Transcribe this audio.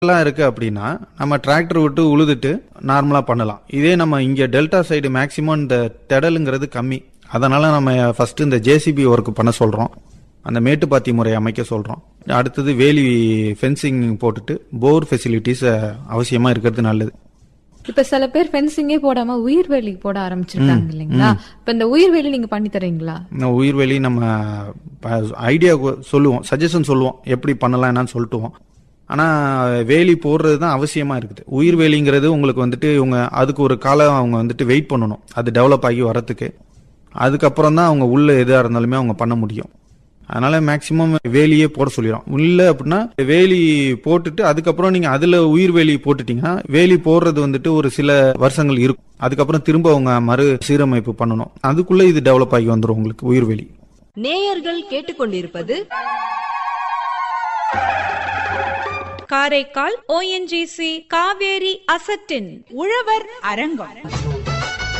எல்லாம் இருக்கு அப்படின்னா நம்ம டிராக்டர் விட்டு உழுதுட்டு நார்மலா பண்ணலாம் இதே நம்ம இங்க டெல்டா சைடு மேக்சிமம் இந்த திடலுங்கிறது கம்மி அதனால நம்ம ஃபர்ஸ்ட் இந்த ஜேசிபி ஒர்க் பண்ண சொல்றோம் அந்த மேட்டுப்பாத்தி முறை அமைக்க சொல்றோம் அடுத்தது வேலி ஃபென்சிங் போட்டுட்டு போர் ஃபெசிலிட்டிஸ் அவசியமா இருக்கிறது நல்லது இப்ப சில பேர் ஃபென்சிங்கே போடாம உயிர்வேலி போட ஆரம்பிச்சிருக்காங்க இல்லைங்களா இப்ப இந்த உயிர்வேலி நீங்க பண்ணி தரீங்களா இந்த உயிர்வெளி நம்ம ஐடியா சொல்லுவோம் சஜஷன் சொல்லுவோம் எப்படி பண்ணலாம் என்னன்னு சொல்லிட்டுவோம் ஆனா வேலி போடுறது தான் அவசியமா இருக்குது உயிர்வேலிங்கிறது உங்களுக்கு வந்துட்டு இவங்க அதுக்கு ஒரு காலம் அவங்க வந்துட்டு வெயிட் பண்ணணும் அது டெவலப் ஆகி வரத்துக்கு அதுக்கப்புறம் தான் அவங்க உள்ள எதா இருந்தாலுமே அவங்க பண்ண முடியும் அதனால மேக்சிமம் வேலியே போட சொல்லிடும் உள்ள அப்படின்னா வேலி போட்டுட்டு அதுக்கப்புறம் நீங்க அதுல உயிர் வேலி போட்டுட்டீங்கன்னா வேலி போடுறது வந்துட்டு ஒரு சில வருஷங்கள் இருக்கும் அதுக்கப்புறம் திரும்ப அவங்க மறு சீரமைப்பு பண்ணணும் அதுக்குள்ள இது டெவலப் ஆகி வந்துடும் உங்களுக்கு உயிர் வேலி நேயர்கள் கேட்டுக்கொண்டிருப்பது காரைக்கால் ஓஎன்ஜிசி காவேரி அசட்டின் உழவர் அரங்கம்